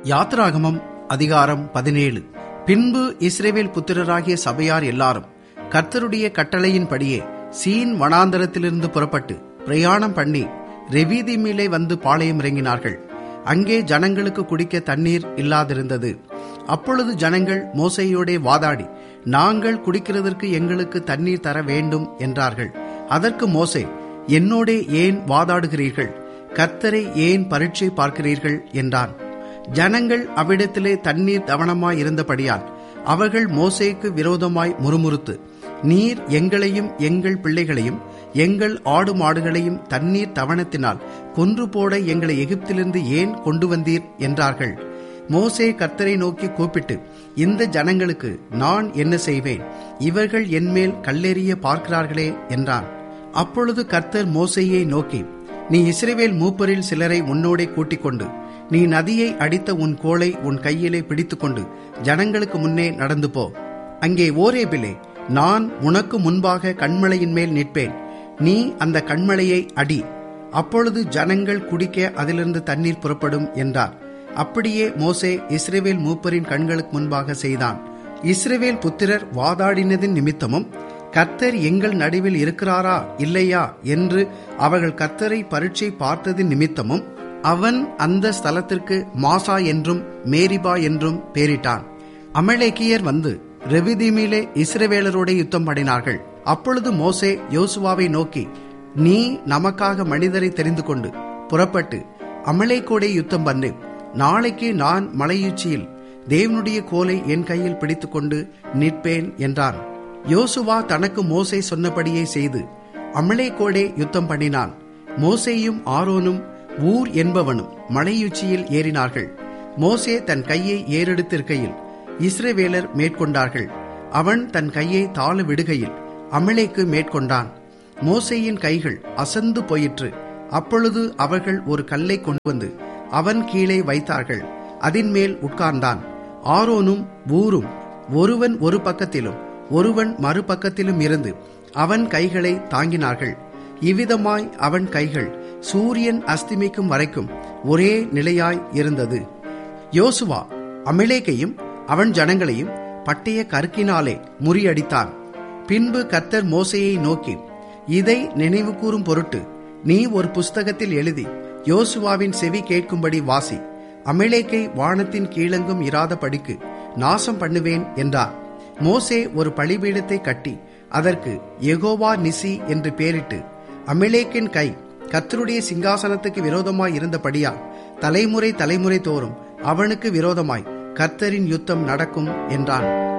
யாத்ராகமம் அதிகாரம் பதினேழு பின்பு இஸ்ரேவேல் புத்திரராகிய சபையார் எல்லாரும் கர்த்தருடைய கட்டளையின்படியே சீன் வனாந்தரத்திலிருந்து புறப்பட்டு பிரயாணம் பண்ணி ரெவீதிமீலே வந்து பாளையம் இறங்கினார்கள் அங்கே ஜனங்களுக்கு குடிக்க தண்ணீர் இல்லாதிருந்தது அப்பொழுது ஜனங்கள் மோசையோடே வாதாடி நாங்கள் குடிக்கிறதற்கு எங்களுக்கு தண்ணீர் தர வேண்டும் என்றார்கள் அதற்கு மோசே என்னோடே ஏன் வாதாடுகிறீர்கள் கர்த்தரை ஏன் பரீட்சை பார்க்கிறீர்கள் என்றான் ஜனங்கள் அவ்விடத்திலே தண்ணீர் தவணமாய் இருந்தபடியால் அவர்கள் மோசேக்கு விரோதமாய் முறுமுறுத்து நீர் எங்களையும் எங்கள் பிள்ளைகளையும் எங்கள் ஆடு மாடுகளையும் தண்ணீர் தவணத்தினால் கொன்று போட எங்களை எகிப்திலிருந்து ஏன் கொண்டு வந்தீர் என்றார்கள் மோசே கர்த்தரை நோக்கி கூப்பிட்டு இந்த ஜனங்களுக்கு நான் என்ன செய்வேன் இவர்கள் என்மேல் கல்லெறிய பார்க்கிறார்களே என்றான் அப்பொழுது கர்த்தர் மோசையை நோக்கி நீ இஸ்ரேவேல் மூப்பரில் சிலரை உன்னோடே கூட்டிக் கொண்டு நீ நதியை அடித்த உன் கோலை உன் கையிலே பிடித்துக்கொண்டு ஜனங்களுக்கு முன்னே நடந்து போ அங்கே ஓரேபிலே நான் உனக்கு முன்பாக கண்மலையின் மேல் நிற்பேன் நீ அந்த கண்மலையை அடி அப்பொழுது ஜனங்கள் குடிக்க அதிலிருந்து தண்ணீர் புறப்படும் என்றார் அப்படியே மோசே இஸ்ரேவேல் மூப்பரின் கண்களுக்கு முன்பாக செய்தான் இஸ்ரேவேல் புத்திரர் வாதாடினதின் நிமித்தமும் கர்த்தர் எங்கள் நடுவில் இருக்கிறாரா இல்லையா என்று அவர்கள் கர்த்தரை பரீட்சை பார்த்ததின் நிமித்தமும் அவன் அந்த ஸ்தலத்திற்கு மாசா என்றும் மேரிபா என்றும் பேரிட்டான் அமலேக்கியர் வந்து ரெவிதீமிலே இஸ்ரவேலரோட யுத்தம் பண்ணினார்கள் அப்பொழுது மோசே யோசுவாவை நோக்கி நீ நமக்காக மனிதரை தெரிந்து கொண்டு புறப்பட்டு அமலேக்கோடே யுத்தம் பண்ணு நாளைக்கு நான் மலையுச்சியில் தேவனுடைய கோலை என் கையில் பிடித்துக்கொண்டு நிற்பேன் என்றான் யோசுவா தனக்கு மோசே சொன்னபடியே செய்து அமலேக்கோடே யுத்தம் பண்ணினான் மோசேயும் ஆரோனும் ஊர் என்பவனும் மலையுச்சியில் ஏறினார்கள் மோசே தன் கையை ஏறெடுத்திருக்கையில் இஸ்ரவேலர் மேற்கொண்டார்கள் அவன் தன் கையை தாழ விடுகையில் அமலேக்கு மேற்கொண்டான் மோசேயின் கைகள் அசந்து போயிற்று அப்பொழுது அவர்கள் ஒரு கல்லை கொண்டு வந்து அவன் கீழே வைத்தார்கள் அதின் மேல் உட்கார்ந்தான் ஆரோனும் ஊரும் ஒருவன் ஒரு பக்கத்திலும் ஒருவன் மறுபக்கத்திலும் இருந்து அவன் கைகளை தாங்கினார்கள் இவ்விதமாய் அவன் கைகள் சூரியன் அஸ்திமிக்கும் வரைக்கும் ஒரே நிலையாய் இருந்தது யோசுவா அமிலேக்கையும் அவன் ஜனங்களையும் பட்டய கற்கினாலே முறியடித்தான் பின்பு கர்த்தர் மோசையை நோக்கி இதை நினைவு கூறும் பொருட்டு நீ ஒரு புஸ்தகத்தில் எழுதி யோசுவாவின் செவி கேட்கும்படி வாசி அமிலேக்கை வானத்தின் கீழங்கும் இராத படிக்கு நாசம் பண்ணுவேன் என்றார் மோசே ஒரு பழிபீடத்தை கட்டி அதற்கு எகோவா நிசி என்று பெயரிட்டு அமிலேக்கின் கை கத்தருடைய சிங்காசனத்துக்கு விரோதமாய் இருந்தபடியால் தலைமுறை தலைமுறை தோறும் அவனுக்கு விரோதமாய் கர்த்தரின் யுத்தம் நடக்கும் என்றான்